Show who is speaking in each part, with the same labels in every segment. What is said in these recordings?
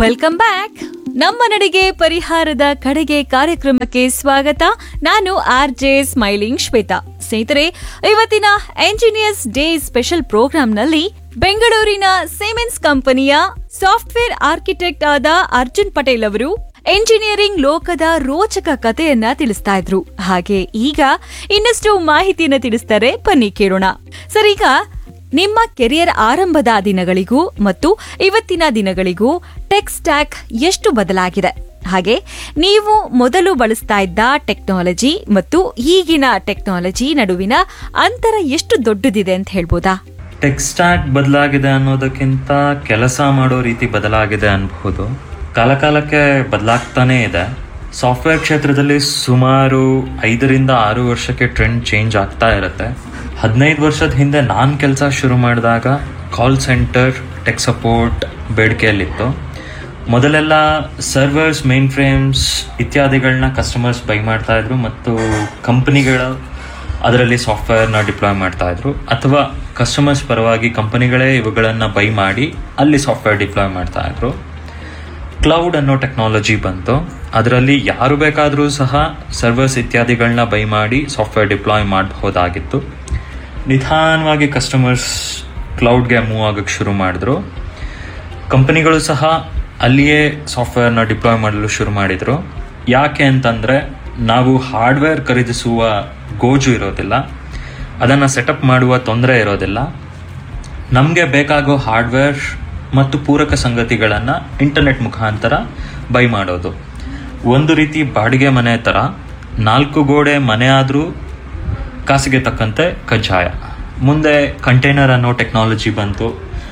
Speaker 1: welcome back ನಮ್ಮ ನಡಿಗೆ ಪರಿಹಾರದ ಕಡೆಗೆ ಕಾರ್ಯಕ್ರಮಕ್ಕೆ ಸ್ವಾಗತ ನಾನು ಆರ್ ಜೆ ಸ್ಮೈಲಿಂಗ್ ಶ್ವೇತಾ ಸ್ನೇಹಿತರೆ ಇವತ್ತಿನ ಎಂಜಿನಿಯರ್ಸ್ ಡೇ ಸ್ಪೆಷಲ್ ಪ್ರೋಗ್ರಾಂನಲ್ಲಿ ಬೆಂಗಳೂರಿನ ಸಿಮೆನ್ಸ್ ಕಂಪನಿಯ ಸಾಫ್ಟ್ವೇರ್ ಆರ್ಕಿಟೆಕ್ಟ್ ಆದ ಅರ್ಜುನ್ ಪಟೇಲ್ ಅವರು ಎಂಜಿನಿಯರಿಂಗ್ ಲೋಕದ ರೋಚಕ ಕಥೆಯನ್ನ ತಿಳಿಸ್ತಾ ಇದ್ರು ಹಾಗೆ ಈಗ ಇನ್ನಷ್ಟು ಮಾಹಿತಿಯನ್ನ ತಿಳಿಸ್ತಾರೆ ಬನ್ನಿ ಕೇಳೋಣ ಸರ್ ಈಗ ನಿಮ್ಮ ಕೆರಿಯರ್ ಆರಂಭದ ದಿನಗಳಿಗೂ ಮತ್ತು ಇವತ್ತಿನ ದಿನಗಳಿಗೂ ಟೆಕ್ ಸ್ಟ್ಯಾಕ್ ಎಷ್ಟು ಬದಲಾಗಿದೆ ಹಾಗೆ ನೀವು ಮೊದಲು ಬಳಸ್ತಾ ಇದ್ದ ಟೆಕ್ನಾಲಜಿ ಮತ್ತು ಈಗಿನ ಟೆಕ್ನಾಲಜಿ ನಡುವಿನ ಅಂತರ ಎಷ್ಟು ದೊಡ್ಡದಿದೆ ಅಂತ ಹೇಳ್ಬೋದಾ
Speaker 2: ಟೆಕ್ ಸ್ಟ್ಯಾಕ್ ಬದಲಾಗಿದೆ ಅನ್ನೋದಕ್ಕಿಂತ ಕೆಲಸ ಮಾಡೋ ರೀತಿ ಬದಲಾಗಿದೆ ಅನ್ಬಹುದು ಕಾಲಕಾಲಕ್ಕೆ ಬದಲಾಗ್ತಾನೇ ಇದೆ ಸಾಫ್ಟ್ವೇರ್ ಕ್ಷೇತ್ರದಲ್ಲಿ ಸುಮಾರು ಐದರಿಂದ ಆರು ವರ್ಷಕ್ಕೆ ಟ್ರೆಂಡ್ ಚೇಂಜ್ ಆಗ್ತಾ ಇರುತ್ತೆ ಹದಿನೈದು ವರ್ಷದ ಹಿಂದೆ ನಾನು ಕೆಲಸ ಶುರು ಮಾಡಿದಾಗ ಕಾಲ್ ಸೆಂಟರ್ ಟೆಕ್ ಸಪೋರ್ಟ್ ಬೇಡಿಕೆಯಲ್ಲಿತ್ತು ಮೊದಲೆಲ್ಲ ಸರ್ವರ್ಸ್ ಮೇನ್ ಫ್ರೇಮ್ಸ್ ಇತ್ಯಾದಿಗಳನ್ನ ಕಸ್ಟಮರ್ಸ್ ಬೈ ಮಾಡ್ತಾ ಇದ್ರು ಮತ್ತು ಕಂಪನಿಗಳು ಅದರಲ್ಲಿ ಸಾಫ್ಟ್ವೇರ್ನ ಡಿಪ್ಲಾಯ್ ಮಾಡ್ತಾ ಇದ್ರು ಅಥವಾ ಕಸ್ಟಮರ್ಸ್ ಪರವಾಗಿ ಕಂಪನಿಗಳೇ ಇವುಗಳನ್ನು ಬೈ ಮಾಡಿ ಅಲ್ಲಿ ಸಾಫ್ಟ್ವೇರ್ ಡಿಪ್ಲಾಯ್ ಮಾಡ್ತಾ ಇದ್ರು ಕ್ಲೌಡ್ ಅನ್ನೋ ಟೆಕ್ನಾಲಜಿ ಬಂತು ಅದರಲ್ಲಿ ಯಾರು ಬೇಕಾದರೂ ಸಹ ಸರ್ವರ್ಸ್ ಇತ್ಯಾದಿಗಳನ್ನ ಬೈ ಮಾಡಿ ಸಾಫ್ಟ್ವೇರ್ ಡಿಪ್ಲಾಯ್ ಮಾಡಬಹುದಾಗಿತ್ತು ನಿಧಾನವಾಗಿ ಕಸ್ಟಮರ್ಸ್ ಕ್ಲೌಡ್ಗೆ ಮೂವ್ ಆಗೋಕ್ಕೆ ಶುರು ಮಾಡಿದ್ರು ಕಂಪನಿಗಳು ಸಹ ಅಲ್ಲಿಯೇ ಸಾಫ್ಟ್ವೇರ್ನ ಡಿಪ್ಲಾಯ್ ಮಾಡಲು ಶುರು ಮಾಡಿದರು ಯಾಕೆ ಅಂತಂದರೆ ನಾವು ಹಾರ್ಡ್ವೇರ್ ಖರೀದಿಸುವ ಗೋಜು ಇರೋದಿಲ್ಲ ಅದನ್ನು ಸೆಟಪ್ ಮಾಡುವ ತೊಂದರೆ ಇರೋದಿಲ್ಲ ನಮಗೆ ಬೇಕಾಗೋ ಹಾರ್ಡ್ವೇರ್ ಮತ್ತು ಪೂರಕ ಸಂಗತಿಗಳನ್ನು ಇಂಟರ್ನೆಟ್ ಮುಖಾಂತರ ಬೈ ಮಾಡೋದು ಒಂದು ರೀತಿ ಬಾಡಿಗೆ ಮನೆ ಥರ ನಾಲ್ಕು ಗೋಡೆ ಮನೆ ಆದರೂ ಕಾಸಿಗೆ ತಕ್ಕಂತೆ ಕಜ್ಜಾಯ ಮುಂದೆ ಕಂಟೈನರ್ ಅನ್ನೋ ಟೆಕ್ನಾಲಜಿ ಬಂತು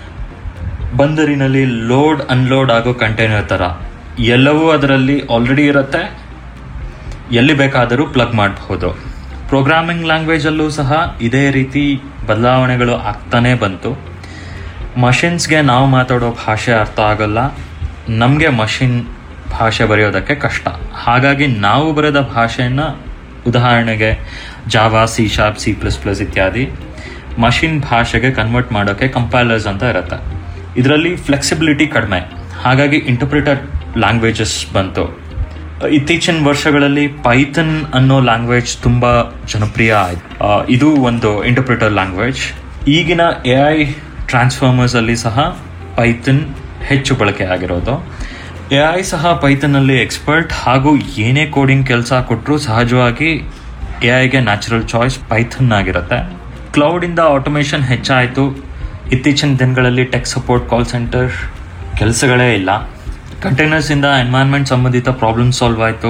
Speaker 2: ಬಂದರಿನಲ್ಲಿ ಲೋಡ್ ಅನ್ಲೋಡ್ ಆಗೋ ಕಂಟೈನರ್ ಥರ ಎಲ್ಲವೂ ಅದರಲ್ಲಿ ಆಲ್ರೆಡಿ ಇರುತ್ತೆ ಎಲ್ಲಿ ಬೇಕಾದರೂ ಪ್ಲಗ್ ಮಾಡಬಹುದು ಪ್ರೋಗ್ರಾಮಿಂಗ್ ಲ್ಯಾಂಗ್ವೇಜಲ್ಲೂ ಸಹ ಇದೇ ರೀತಿ ಬದಲಾವಣೆಗಳು ಆಗ್ತಾನೇ ಬಂತು ಮಷಿನ್ಸ್ಗೆ ನಾವು ಮಾತಾಡೋ ಭಾಷೆ ಅರ್ಥ ಆಗಲ್ಲ ನಮಗೆ ಮಷಿನ್ ಭಾಷೆ ಬರೆಯೋದಕ್ಕೆ ಕಷ್ಟ ಹಾಗಾಗಿ ನಾವು ಬರೆದ ಭಾಷೆಯನ್ನು ಉದಾಹರಣೆಗೆ Java C sharp C plus plus ಇತ್ಯಾದಿ ಮಷಿನ್ ಭಾಷೆಗೆ ಕನ್ವರ್ಟ್ ಮಾಡೋಕ್ಕೆ ಕಂಪೈಲರ್ಸ್ ಅಂತ ಇರುತ್ತೆ ಇದರಲ್ಲಿ ಫ್ಲೆಕ್ಸಿಬಿಲಿಟಿ ಕಡಿಮೆ ಹಾಗಾಗಿ ಇಂಟರ್ಪ್ರಿಟರ್ ಲ್ಯಾಂಗ್ವೇಜಸ್ ಬಂತು ಇತ್ತೀಚಿನ ವರ್ಷಗಳಲ್ಲಿ ಪೈಥನ್ ಅನ್ನೋ ಲ್ಯಾಂಗ್ವೇಜ್ ತುಂಬ ಜನಪ್ರಿಯ ಆಯ್ತು ಆ, ಇದು ಒಂದು ಇಂಟರ್ಪ್ರಿಟರ್ ಲ್ಯಾಂಗ್ವೇಜ್ ಈಗಿನ ಎ ಐ ಟ್ರಾನ್ಸ್ಫಾರ್ಮರ್ಸಲ್ಲಿ ಸಹ ಪೈಥನ್ ಹೆಚ್ಚು ಬಳಕೆ ಆಗಿರೋದು ಎ ಐ ಸಹ ಪೈಥನ್ನಲ್ಲಿ ಎಕ್ಸ್ಪರ್ಟ್ ಹಾಗೂ ಏನೇ ಕೋಡಿಂಗ್ ಕೆಲಸ ಕೊಟ್ಟರು ಸಹಜವಾಗಿ ಎ ಐಗೆ ನ್ಯಾಚುರಲ್ ಚಾಯ್ಸ್ ಪೈಥನ್ ಆಗಿರುತ್ತೆ ಕ್ಲೌಡಿಂದ ಆಟೋಮೇಷನ್ ಹೆಚ್ಚಾಯಿತು ಇತ್ತೀಚಿನ ದಿನಗಳಲ್ಲಿ ಟೆಕ್ ಸಪೋರ್ಟ್ ಕಾಲ್ ಸೆಂಟರ್ ಕೆಲಸಗಳೇ ಇಲ್ಲ ಕಂಟೈನರ್ಸಿಂದ ಎನ್ವೈರ್ನ್ಮೆಂಟ್ ಸಂಬಂಧಿತ ಪ್ರಾಬ್ಲಮ್ ಸಾಲ್ವ್ ಆಯಿತು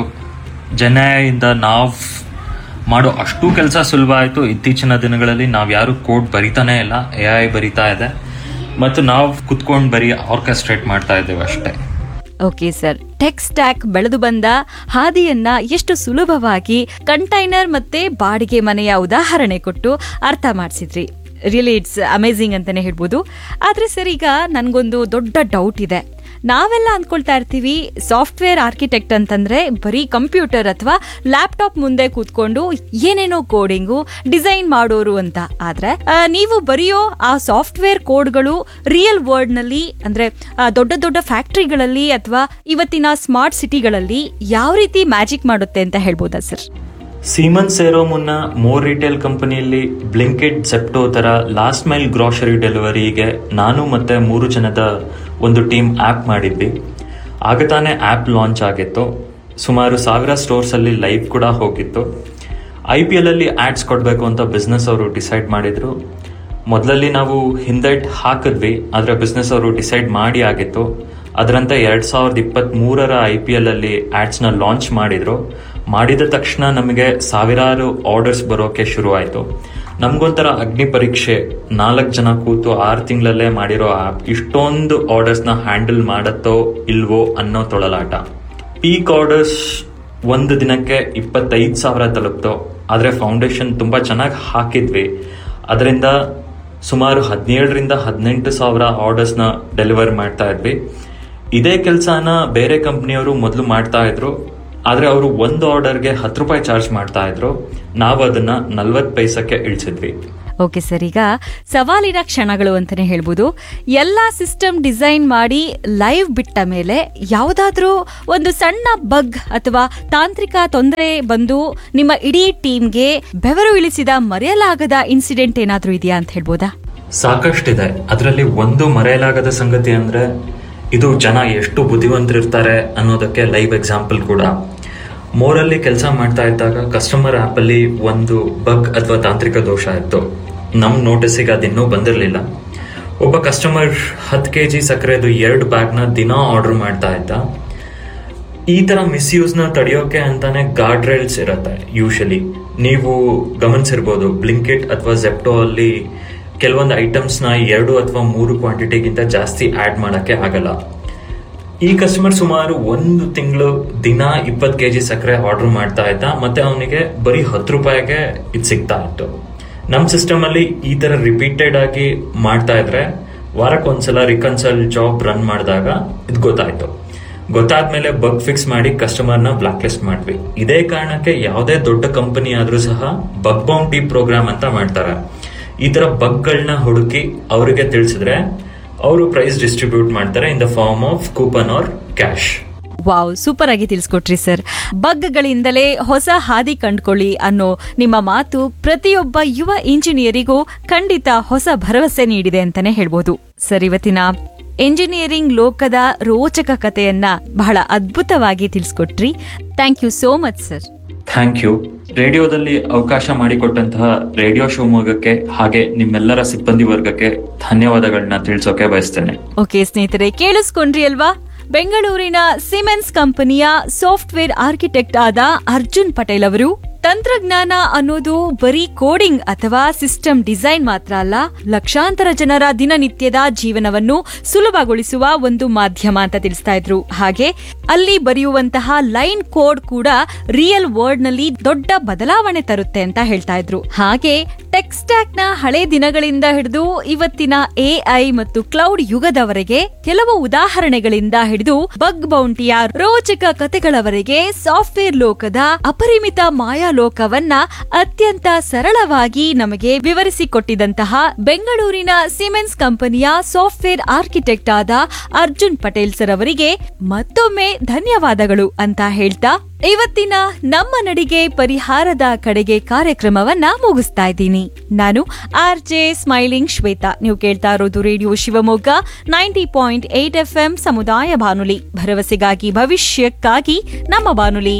Speaker 2: ಇಂದ ನಾವು ಮಾಡೋ ಅಷ್ಟು ಕೆಲಸ ಸುಲಭ ಆಯಿತು ಇತ್ತೀಚಿನ ದಿನಗಳಲ್ಲಿ ನಾವು ಯಾರು ಕೋಡ್ ಬರಿತಾನೇ ಇಲ್ಲ ಎ ಐ ಬರಿತಾ ಇದೆ ಮತ್ತು ನಾವು ಕುತ್ಕೊಂಡು ಬರೀ ಆರ್ಕೆಸ್ಟ್ರೇಟ್ ಮಾಡ್ತಾ ಇದ್ದೇವೆ ಅಷ್ಟೇ
Speaker 1: ಓಕೆ ಸರ್ ಟೆಕ್ ಸ್ಟ್ಯಾಕ್ ಬೆಳೆದು ಬಂದ ಹಾದಿಯನ್ನ ಎಷ್ಟು ಸುಲಭವಾಗಿ ಕಂಟೈನರ್ ಮತ್ತೆ ಬಾಡಿಗೆ ಮನೆಯ ಉದಾಹರಣೆ ಕೊಟ್ಟು ಅರ್ಥ ಮಾಡಿಸಿದ್ರಿ ರಿಯಲಿ ಇಟ್ಸ್ ಅಮೇಝಿಂಗ್ ಅಂತಾನೆ ಹೇಳ್ಬೋದು ಆದ್ರೆ ಸರ್ ಈಗ ನನ್ಗೊಂದು ದೊಡ್ಡ ಡೌಟ್ ಇದೆ ನಾವೆಲ್ಲ ಅಂದ್ಕೊಳ್ತಾ ಇರ್ತೀವಿ ಸಾಫ್ಟ್ವೇರ್ ಆರ್ಕಿಟೆಕ್ಟ್ ಅಂತಂದ್ರೆ ಬರೀ ಕಂಪ್ಯೂಟರ್ ಅಥವಾ ಲ್ಯಾಪ್ಟಾಪ್ ಮುಂದೆ ಕೂತ್ಕೊಂಡು ಏನೇನೋ ಕೋಡಿಂಗು ಡಿಸೈನ್ ಮಾಡೋರು ಅಂತ ಆದ್ರೆ ಆ, ನೀವು ಬರೆಯೋ ಆ ಸಾಫ್ಟ್ವೇರ್ ಕೋಡ್ಗಳು ರಿಯಲ್ ವರ್ಲ್ಡ್ ನಲ್ಲಿ ಅಂದ್ರೆ ಆ, ದೊಡ್ಡ ದೊಡ್ಡ ಫ್ಯಾಕ್ಟರಿಗಳಲ್ಲಿ ಅಥವಾ ಇವತ್ತಿನ ಸ್ಮಾರ್ಟ್ ಸಿಟಿಗಳಲ್ಲಿ ಯಾವ ರೀತಿ ಮ್ಯಾಜಿಕ್ ಮಾಡುತ್ತೆ ಅಂತ ಹೇಳ್ಬೋದಾ ಸರ್
Speaker 2: ಸೀಮನ್ ಸೇರೋ ಮುನ್ನ ಮೋರ್ ರಿಟೇಲ್ ಕಂಪನಿಯಲ್ಲಿ ಬ್ಲಿಂಕೆಟ್ ಜೆಪ್ಟೋ ಥರ ಲಾಸ್ಟ್ ಮೈಲ್ ಗ್ರಾಸರಿ ಡೆಲಿವರಿಗೆ ನಾನು ಮತ್ತೆ ಮೂರು ಜನದ ಒಂದು ಟೀಮ್ ಆ್ಯಪ್ ಮಾಡಿದ್ವಿ ಆಗ ತಾನೇ ಆ್ಯಪ್ ಲಾಂಚ್ ಆಗಿತ್ತು ಸುಮಾರು ಸಾವಿರ ಸ್ಟೋರ್ಸಲ್ಲಿ ಲೈವ್ ಕೂಡ ಹೋಗಿತ್ತು ಐ ಪಿ ಎಲಲ್ಲಿ ಆ್ಯಡ್ಸ್ ಕೊಡಬೇಕು ಅಂತ ಬಿಸ್ನೆಸ್ ಅವರು ಡಿಸೈಡ್ ಮಾಡಿದರು ಮೊದಲಲ್ಲಿ ನಾವು ಹಿಂದೆಟ್ ಹಾಕಿದ್ವಿ ಆದರೆ ಬಿಸ್ನೆಸ್ ಅವರು ಡಿಸೈಡ್ ಮಾಡಿ ಆಗಿತ್ತು ಅದರಂತೆ ಎರಡು ಸಾವಿರದ ಇಪ್ಪತ್ತ್ಮೂರರ ಐ ಪಿ ಎಲಲ್ಲಿ ಆ್ಯಡ್ಸ್ನ ಲಾಂಚ್ ಮಾಡಿದರು ಮಾಡಿದ ತಕ್ಷಣ ನಮಗೆ ಸಾವಿರಾರು ಆರ್ಡರ್ಸ್ ಬರೋಕೆ ಶುರು ಆಯಿತು ನಮಗೊಂಥರ ಅಗ್ನಿ ಪರೀಕ್ಷೆ ನಾಲ್ಕು ಜನ ಕೂತು ಆರು ತಿಂಗಳಲ್ಲೇ ಮಾಡಿರೋ ಆ್ಯಪ್ ಇಷ್ಟೊಂದು ಆರ್ಡರ್ಸ್ನ ಹ್ಯಾಂಡಲ್ ಮಾಡತ್ತೋ ಇಲ್ವೋ ಅನ್ನೋ ತೊಳಲಾಟ ಪೀಕ್ ಆರ್ಡರ್ಸ್ ಒಂದು ದಿನಕ್ಕೆ ಇಪ್ಪತ್ತೈದು ಸಾವಿರ ತಲುಪ್ತು ಆದರೆ ಫೌಂಡೇಶನ್ ತುಂಬ ಚೆನ್ನಾಗಿ ಹಾಕಿದ್ವಿ ಅದರಿಂದ ಸುಮಾರು ಹದಿನೇಳರಿಂದ ಹದಿನೆಂಟು ಸಾವಿರ ಆರ್ಡರ್ಸ್ನ ಡೆಲಿವರ್ ಮಾಡ್ತಾ ಇದ್ವಿ ಇದೇ ಕೆಲಸನ ಬೇರೆ ಕಂಪ್ನಿಯವರು ಮೊದಲು ಮಾಡ್ತಾ ಇದ್ರು ಆದರೆ ಅವರು ಒಂದು ಆರ್ಡರ್ಗೆ ಹತ್ತು ರೂಪಾಯಿ ಚಾರ್ಜ್ ಮಾಡ್ತಾ ಇದ್ರು ನಾವು ಅದನ್ನ ನಲ್ವತ್ತು ಪೈಸಕ್ಕೆ ಇಳಿಸಿದ್ವಿ
Speaker 1: ಓಕೆ ಸರ್ ಈಗ ಸವಾಲಿನ ಕ್ಷಣಗಳು ಅಂತಾನೆ ಹೇಳ್ಬೋದು ಎಲ್ಲ ಸಿಸ್ಟಮ್ ಡಿಸೈನ್ ಮಾಡಿ ಲೈವ್ ಬಿಟ್ಟ ಮೇಲೆ ಯಾವುದಾದ್ರೂ ಒಂದು ಸಣ್ಣ ಬಗ್ ಅಥವಾ ತಾಂತ್ರಿಕ ತೊಂದರೆ ಬಂದು ನಿಮ್ಮ ಇಡೀ ಟೀಮ್ಗೆ ಬೆವರು ಇಳಿಸಿದ ಮರೆಯಲಾಗದ ಇನ್ಸಿಡೆಂಟ್ ಏನಾದ್ರೂ ಇದೆಯಾ ಅಂತ ಹೇಳ್ಬೋದಾ
Speaker 2: ಸಾಕಷ್ಟಿದೆ ಅದರಲ್ಲಿ ಒಂದು ಮರೆಯಲಾಗದ ಸಂಗತಿ ಅಂದ್ರೆ ಇದು ಜನ ಎಷ್ಟು ಬುದ್ಧಿವಂತರಿರ್ತಾರೆ ಅನ್ನೋದಕ್ಕೆ ಲೈವ್ ಎಕ್ಸಾಂಪಲ್ ಕೂಡ ಮೋರಲ್ಲಿ ಕೆಲಸ ಮಾಡ್ತಾ ಇದ್ದಾಗ ಕಸ್ಟಮರ್ ಆ್ಯಪಲ್ಲಿ ಒಂದು ಬಗ್ ಅಥವಾ ತಾಂತ್ರಿಕ ದೋಷ ಇತ್ತು ನಮ್ಮ ನೋಟಿಸಿಗೆ ಅದಿನ್ನೂ ಬಂದಿರಲಿಲ್ಲ ಒಬ್ಬ ಕಸ್ಟಮರ್ ಹತ್ತು ಕೆ ಜಿ ಸಕ್ಕರೆದು ಎರಡು ಬ್ಯಾಗ್ನ ದಿನ ಆರ್ಡರ್ ಮಾಡ್ತಾ ಇದ್ದ ಈ ತರ ಮಿಸ್ಯೂಸ್ನ ತಡೆಯೋಕೆ ಅಂತಾನೆ ಗಾರ್ಡ್ ರೈಲ್ಸ್ ಇರುತ್ತೆ ಯೂಶಲಿ ನೀವು ಗಮನಿಸಿರ್ಬೋದು ಬ್ಲಿಂಕೆಟ್ ಅಥವಾ ಜೆಪ್ಟೋ ಅಲ್ಲಿ ಕೆಲವೊಂದು ಐಟಮ್ಸ್ನ ಎರಡು ಅಥವಾ ಮೂರು ಕ್ವಾಂಟಿಟಿಗಿಂತ ಜಾಸ್ತಿ ಆಡ್ ಮಾಡಕ್ಕೆ ಆಗಲ್ಲ ಈ ಕಸ್ಟಮರ್ ಸುಮಾರು ಒಂದು ತಿಂಗಳು ದಿನ ಇಪ್ಪತ್ತು ಕೆ ಜಿ ಸಕ್ಕರೆ ಆರ್ಡರ್ ಮಾಡ್ತಾ ಇದ್ದ ಮತ್ತೆ ಅವನಿಗೆ ಬರೀ ಹತ್ತು ರೂಪಾಯಿಗೆ ಇದು ಸಿಗ್ತಾ ಇತ್ತು ನಮ್ಮ ಸಿಸ್ಟಮ್ ಅಲ್ಲಿ ಈ ತರ ರಿಪೀಟೆಡ್ ಆಗಿ ಮಾಡ್ತಾ ಇದ್ರೆ ವಾರಕ್ಕೊಂದ್ಸಲ ರಿಕನ್ಸಲ್ ಜಾಬ್ ರನ್ ಮಾಡಿದಾಗ ಇದು ಗೊತ್ತಾಯ್ತು ಗೊತ್ತಾದ್ಮೇಲೆ ಬಗ್ ಫಿಕ್ಸ್ ಮಾಡಿ ಕಸ್ಟಮರ್ನ ಬ್ಲಾಕ್ ಲಿಸ್ಟ್ ಮಾಡ್ವಿ ಇದೇ ಕಾರಣಕ್ಕೆ ಯಾವುದೇ ದೊಡ್ಡ ಕಂಪನಿ ಆದ್ರೂ ಸಹ ಬಗ್ ಬೌಂಟಿ ಪ್ರೋಗ್ರಾಮ್ ಅಂತ ಮಾಡ್ತಾರೆ ಈ ತರ ಬಗ್ಗಳನ್ನ ಹುಡುಕಿ ಅವರಿಗೆ ತಿಳಿಸಿದ್ರೆ ಅವರು ಪ್ರೈಸ್ ಡಿಸ್ಟ್ರಿಬ್ಯೂಟ್ ಮಾಡ್ತಾರೆ in the form of coupon or cash
Speaker 1: wow super ಆಗಿ ತಿಳಿಸ್ಕೊಟ್ರಿ ಸರ್ ಬಗ್ಗಳಿಂದಲೇ ಹೊಸ ಹಾದಿ ಕಂಡ್ಕೊಳ್ಳಿ ಅನ್ನೋ ನಿಮ್ಮ ಮಾತು ಪ್ರತಿಯೊಬ್ಬ ಯುವ ಇಂಜಿನಿಯರಿಗೂ ಖಂಡಿತ ಹೊಸ ಭರವಸೆ ನೀಡಿದೆ ಅಂತಾನೆ ಹೇಳ್ಬೋದು ಸರ್ ಇವತ್ತಿನ ಎಂಜಿನಿಯರಿಂಗ್ ಲೋಕದ ರೋಚಕ ಕಥೆಯನ್ನ ಬಹಳ ಅದ್ಭುತವಾಗಿ ತಿಳಿಸ್ಕೊಟ್ರಿ thank you so much sir
Speaker 2: thank you ರೇಡಿಯೋದಲ್ಲಿ ಅವಕಾಶ ಮಾಡಿಕೊಟ್ಟಂತಹ ರೇಡಿಯೋ ಶಿವಮೊಗ್ಗಕ್ಕೆ ಹಾಗೆ ನಿಮ್ಮೆಲ್ಲರ ಸಿಬ್ಬಂದಿ ವರ್ಗಕ್ಕೆ ಧನ್ಯವಾದಗಳನ್ನ ತಿಳಿಸೋಕೆ ಬಯಸ್ತೇನೆ
Speaker 1: ಓಕೆ ಸ್ನೇಹಿತರೆ ಕೇಳಿಸ್ಕೊಂಡ್ರಿ ಅಲ್ವಾ ಬೆಂಗಳೂರಿನ ಸಿಮೆನ್ಸ್ ಕಂಪನಿಯ ಸಾಫ್ಟ್ವೇರ್ ಆರ್ಕಿಟೆಕ್ಟ್ ಆದ ಅರ್ಜುನ್ ಪಟೇಲ್ ಅವರು ತಂತ್ರಜ್ಞಾನ ಅನ್ನೋದು ಬರೀ ಕೋಡಿಂಗ್ ಅಥವಾ ಸಿಸ್ಟಮ್ ಡಿಸೈನ್ ಮಾತ್ರ ಅಲ್ಲ ಲಕ್ಷಾಂತರ ಜನರ ದಿನನಿತ್ಯದ ಜೀವನವನ್ನು ಸುಲಭಗೊಳಿಸುವ ಒಂದು ಮಾಧ್ಯಮ ಅಂತ ತಿಳಿಸ್ತಾ ಇದ್ರು ಹಾಗೆ ಅಲ್ಲಿ ಬರೆಯುವಂತಹ ಲೈನ್ ಕೋಡ್ ಕೂಡ ರಿಯಲ್ ವರ್ಲ್ಡ್ ನಲ್ಲಿ ದೊಡ್ಡ ಬದಲಾವಣೆ ತರುತ್ತೆ ಅಂತ ಹೇಳ್ತಾ ಇದ್ರು ಹಾಗೆ ಟೆಕ್ ಸ್ಟ್ಯಾಕ್ ನ ಹಳೆ ದಿನಗಳಿಂದ ಹಿಡಿದು ಇವತ್ತಿನ ಎಐ ಮತ್ತು ಕ್ಲೌಡ್ ಯುಗದವರೆಗೆ ಕೆಲವು ಉದಾಹರಣೆಗಳಿಂದ ಹಿಡಿದು ಬಗ್ ಬೌಂಟಿಯ ರೋಚಕ ಕಥೆಗಳವರೆಗೆ ಸಾಫ್ಟ್ವೇರ್ ಲೋಕದ ಅಪರಿಮಿತ ಮಾಯಾಲೋಕವನ್ನ ಅತ್ಯಂತ ಸರಳವಾಗಿ ನಮಗೆ ವಿವರಿಸಿಕೊಟ್ಟಿದಂತಹ ಬೆಂಗಳೂರಿನ ಸಿಮೆನ್ಸ್ ಕಂಪನಿಯ ಸಾಫ್ಟ್ವೇರ್ ಆರ್ಕಿಟೆಕ್ಟ್ ಆದ ಅರ್ಜುನ್ ಪಟೇಲ್ ಸರ್ ಅವರಿಗೆ ಮತ್ತೊಮ್ಮೆ ಧನ್ಯವಾದಗಳು ಅಂತ ಹೇಳ್ತಾ ಇವತ್ತಿನ ನಮ್ಮ ನಡಿಗೆ ಪರಿಹಾರದ ಕಡೆಗೆ ಕಾರ್ಯಕ್ರಮವನ್ನ ಮುಗಿಸ್ತಾ ಇದ್ದೀನಿ ನಾನು ಆರ್ ಜೆ ಸ್ಮೈಲಿಂಗ್ ಶ್ವೇತಾ ನೀವು ಕೇಳ್ತಾ ಇರೋದು radio Shivamogga ninety point eight F M ಸಮುದಾಯ ಬಾನುಲಿ ಭರವಸೆಗಾಗಿ ಭವಿಷ್ಯಕ್ಕಾಗಿ ನಮ್ಮ ಬಾನುಲಿ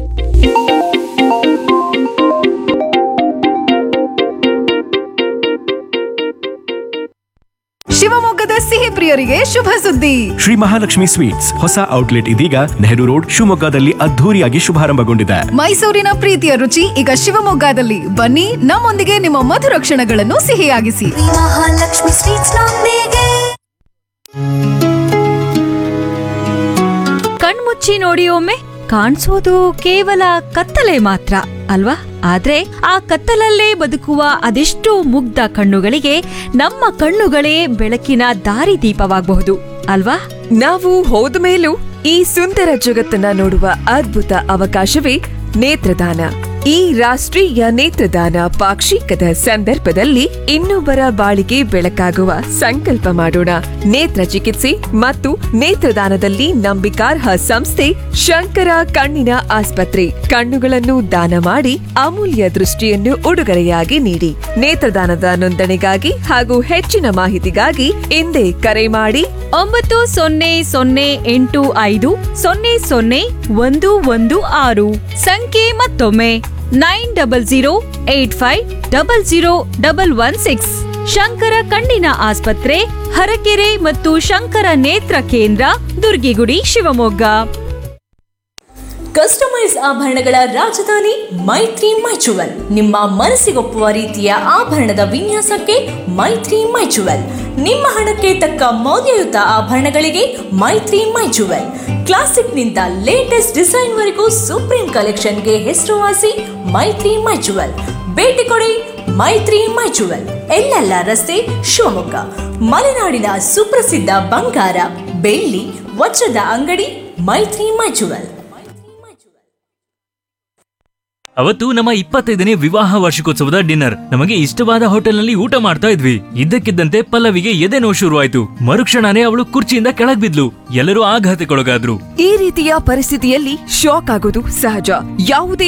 Speaker 3: ಶಿವಮೊಗ್ಗದ ಸಿಹಿ ಪ್ರಿಯರಿಗೆ ಶುಭ ಸುದ್ದಿ
Speaker 4: ಶ್ರೀ ಮಹಾಲಕ್ಷ್ಮಿ ಸ್ವೀಟ್ಸ್ ಹೊಸ ಔಟ್ಲೆಟ್ ಇದೀಗ ನೆಹರು ರೋಡ್ ಶಿವಮೊಗ್ಗದಲ್ಲಿ ಅದ್ಧೂರಿಯಾಗಿ ಶುಭಾರಂಭಗೊಂಡಿದೆ
Speaker 3: ಮೈಸೂರಿನ ಪ್ರೀತಿಯ ರುಚಿ ಈಗ ಶಿವಮೊಗ್ಗದಲ್ಲಿ ಬನ್ನಿ ನಮ್ಮೊಂದಿಗೆ ನಿಮ್ಮ ಮಧುರ ಕ್ಷಣಗಳನ್ನು ಸಿಹಿಯಾಗಿಸಿ
Speaker 5: ಮಹಾಲಕ್ಷ್ಮಿ ಸ್ವೀಟ್ಸ್ ನೊಂದಿಗೆ
Speaker 1: ಕಣ್ಮುಚ್ಚಿ ನೋಡಿ ಒಮ್ಮೆ ಕಾಣಿಸೋದು ಕೇವಲ ಕತ್ತಲೆ ಮಾತ್ರ ಅಲ್ವಾ ಆದ್ರೆ ಆ ಕತ್ತಲಲ್ಲೇ ಬದುಕುವ ಅದೆಷ್ಟೋ ಮುಗ್ಧ ಕಣ್ಣುಗಳಿಗೆ ನಮ್ಮ ಕಣ್ಣುಗಳೇ ಬೆಳಕಿನ ದಾರಿದೀಪವಾಗಬಹುದು ಅಲ್ವಾ
Speaker 6: ನಾವು ಹೋದ ಮೇಲೂ ಈ ಸುಂದರ ಜಗತ್ತನ್ನ ನೋಡುವ ಅದ್ಭುತ ಅವಕಾಶವೇ ನೇತ್ರದಾನ ಈ ರಾಷ್ಟ್ರೀಯ ನೇತ್ರದಾನ ಪಾಕ್ಷಿಕದ ಸಂದರ್ಭದಲ್ಲಿ ಇನ್ನೊಬ್ಬರ ಬಾಳಿಗೆ ಬೆಳಕಾಗುವ ಸಂಕಲ್ಪ ಮಾಡೋಣ ನೇತ್ರ ಚಿಕಿತ್ಸೆ ಮತ್ತು ನೇತ್ರದಾನದಲ್ಲಿ ನಂಬಿಕಾರ್ಹ ಸಂಸ್ಥೆ ಶಂಕರ ಕಣ್ಣಿನ ಆಸ್ಪತ್ರೆ ಕಣ್ಣುಗಳನ್ನು ದಾನ ಮಾಡಿ ಅಮೂಲ್ಯ ದೃಷ್ಟಿಯನ್ನು ಉಡುಗೊರೆಯಾಗಿ ನೀಡಿ ನೇತ್ರದಾನದ ನೋಂದಣಿಗಾಗಿ ಹಾಗೂ ಹೆಚ್ಚಿನ ಮಾಹಿತಿಗಾಗಿ ಹಿಂದೆ ಕರೆ ಮಾಡಿ
Speaker 1: ಒಂಬತ್ತು ಸೊನ್ನೆ ಸೊನ್ನೆ ಎಂಟು ಐದು ಸೊನ್ನೆ ಸೊನ್ನೆ ಒಂದು ಒಂದು ಆರು ಸಂಖ್ಯೆ ಮತ್ತೊಮ್ಮೆ nine double zero eight five double zero double one six Shankara ಕಣ್ಣಿನ ಆಸ್ಪತ್ರೆ ಹರಕೆರೆ ಮತ್ತು ಶಂಕರ ನೇತ್ರ ಕೇಂದ್ರ ದುರ್ಗಿಗುಡಿ ಶಿವಮೊಗ್ಗ
Speaker 7: ಕಸ್ಟಮೈಸ್ ಆಭರಣಗಳ ರಾಜಧಾನಿ ಮೈತ್ರಿ ಮೈಚುವಲ್ ನಿಮ್ಮ ಮನಸ್ಸಿಗೊಪ್ಪುವ ರೀತಿಯ ಆಭರಣದ ವಿನ್ಯಾಸಕ್ಕೆ ಮೈತ್ರಿ ಮೈಚುವಲ್ ನಿಮ್ಮ ಹಣಕ್ಕೆ ತಕ್ಕ ಮೌಲ್ಯಯುತ ಆಭರಣಗಳಿಗೆ ಮೈತ್ರಿ ಮೈಚುವಲ್ ಕ್ಲಾಸಿಕ್ನಿಂದ ಲೇಟೆಸ್ಟ್ ಡಿಸೈನ್ವರೆಗೂ ಸುಪ್ರೀಂ ಕಲೆಕ್ಷನ್ಗೆ ಹೆಸರುವಾಸಿ ಮೈತ್ರಿ ಮೈಚುವಲ್ ಭೇಟಿ ಕೊಡಿ ಮೈತ್ರಿ ಮೈಚುವಲ್ ಎಲ್ಲೆಲ್ಲ ರಸ್ತೆ ಶಿವಮೊಗ್ಗ ಮಲೆನಾಡಿನ ಸುಪ್ರಸಿದ್ಧ ಬಂಗಾರ ಬೆಳ್ಳಿ ವಜ್ರದ ಅಂಗಡಿ ಮೈತ್ರಿ ಮೈಚುವಲ್
Speaker 8: ಅವತ್ತು ನಮ್ಮ ಇಪ್ಪತ್ತೈದನೇ ವಿವಾಹ ವಾರ್ಷಿಕೋತ್ಸವದ ಡಿನ್ನರ್ ನಮಗೆ ಇಷ್ಟವಾದ ಹೋಟೆಲ್ನಲ್ಲಿ ಊಟ ಮಾಡ್ತಾ ಇದ್ವಿ ಇದ್ದಕ್ಕಿದ್ದಂತೆ ಪಲ್ಲವಿಗೆ ಎದೆ ನೋವು ಶುರುವಾಯ್ತು ಮರುಕ್ಷಣನೇ ಅವಳು ಕುರ್ಚಿಯಿಂದ ಕೆಳಗ್ ಬಿದ್ಲು ಎಲ್ಲರೂ ಆಘಾತಕ್ಕೊಳಗಾದ್ರು
Speaker 6: ಈ ರೀತಿಯ ಪರಿಸ್ಥಿತಿಯಲ್ಲಿ ಶಾಕ್ ಆಗೋದು ಸಹಜ ಯಾವುದೇ